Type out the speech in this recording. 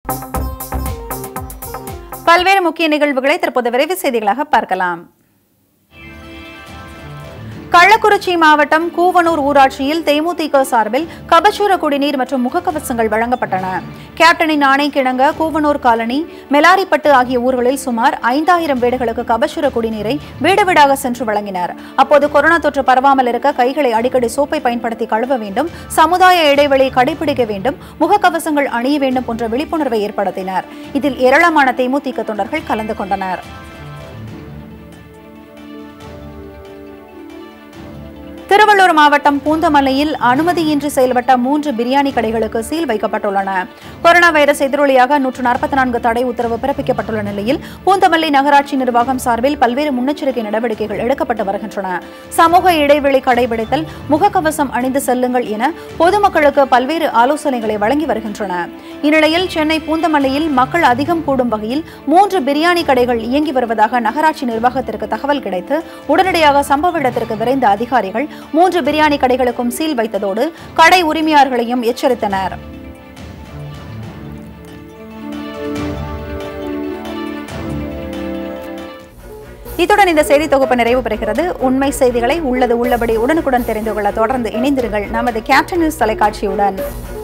பல்வேறு முக்கிய நிகழ்வுகளை தற்போது விரைவு செய்திகளாக பார்க்கலாம் கள்ளக்குறிச்சி மாவட்டம் கூவனூர் ஊராட்சியில் தேமுதிக சார்பில் கபசூர குடிநீர் மற்றும் முகக்கவசங்கள் வழங்கப்பட்டன கேப்டனின் ஆணைக்கிணங்க கூவனூர் காலனி மெலாரிப்பட்டு ஆகிய ஊர்களில் சுமார் ஐந்தாயிரம் வீடுகளுக்கு கபசூர குடிநீரை வீடு வீடாக சென்று வழங்கினர் அப்போது கொரோனா தொற்று பரவாமல் இருக்க கைகளை அடிக்கடி சோப்பை பயன்படுத்தி கழுவ வேண்டும் சமுதாய இடைவெளி கடைபிடிக்க வேண்டும் முகக்கவசங்கள் அணிய வேண்டும் போன்ற விழிப்புணர்வை ஏற்படுத்தினர் இதில் ஏராளமான தேமுதிக தொண்டர்கள் கலந்து கொண்டனர் திருவள்ளூர் மாவட்டம் பூந்தமல்லியில் அனுமதியின்றி செயல்பட்ட மூன்று பிரியாணி கடைகளுக்கு சீல் வைக்கப்பட்டுள்ளன கொரோனா வைரஸ் எதிரொலியாக நூற்று நாற்பத்தி நான்கு தடை உத்தரவு பிறப்பிக்கப்பட்டுள்ள நிலையில் பூந்தமல்லி நகராட்சி நிர்வாகம் சார்பில் பல்வேறு முன்னெச்சரிக்கை நடவடிக்கைகள் எடுக்கப்பட்டு வருகின்றன சமூக இடைவெளி கடைபிடித்தல் முகக்கவசம் அணிந்து செல்லுங்கள் என பொதுமக்களுக்கு பல்வேறு ஆலோசனைகளை வழங்கி வருகின்றன இந்நிலையில் சென்னை பூந்தமல்லியில் மக்கள் அதிகம் கூடும் வகையில் மூன்று பிரியாணி கடைகள் இயங்கி வருவதாக நகராட்சி நிர்வாகத்திற்கு தகவல் கிடைத்து உடனடியாக சம்பவ இடத்திற்கு விரைந்த அதிகாரிகள் மூன்று பிரியாணி கடைகளுக்கும் சீல் வைத்ததோடு கடை உரிமையாளர்களையும் எச்சரித்தனர் இத்துடன் இந்த செய்தி தொகுப்பு நிறைவு பெறுகிறது உண்மை செய்திகளை உள்ளது உள்ளபடி உடனுக்குடன் தெரிந்து கொள்ள தொடர்ந்து இணைந்திருங்கள் நமது கேப்டன் நியூஸ் தொலைக்காட்சியுடன்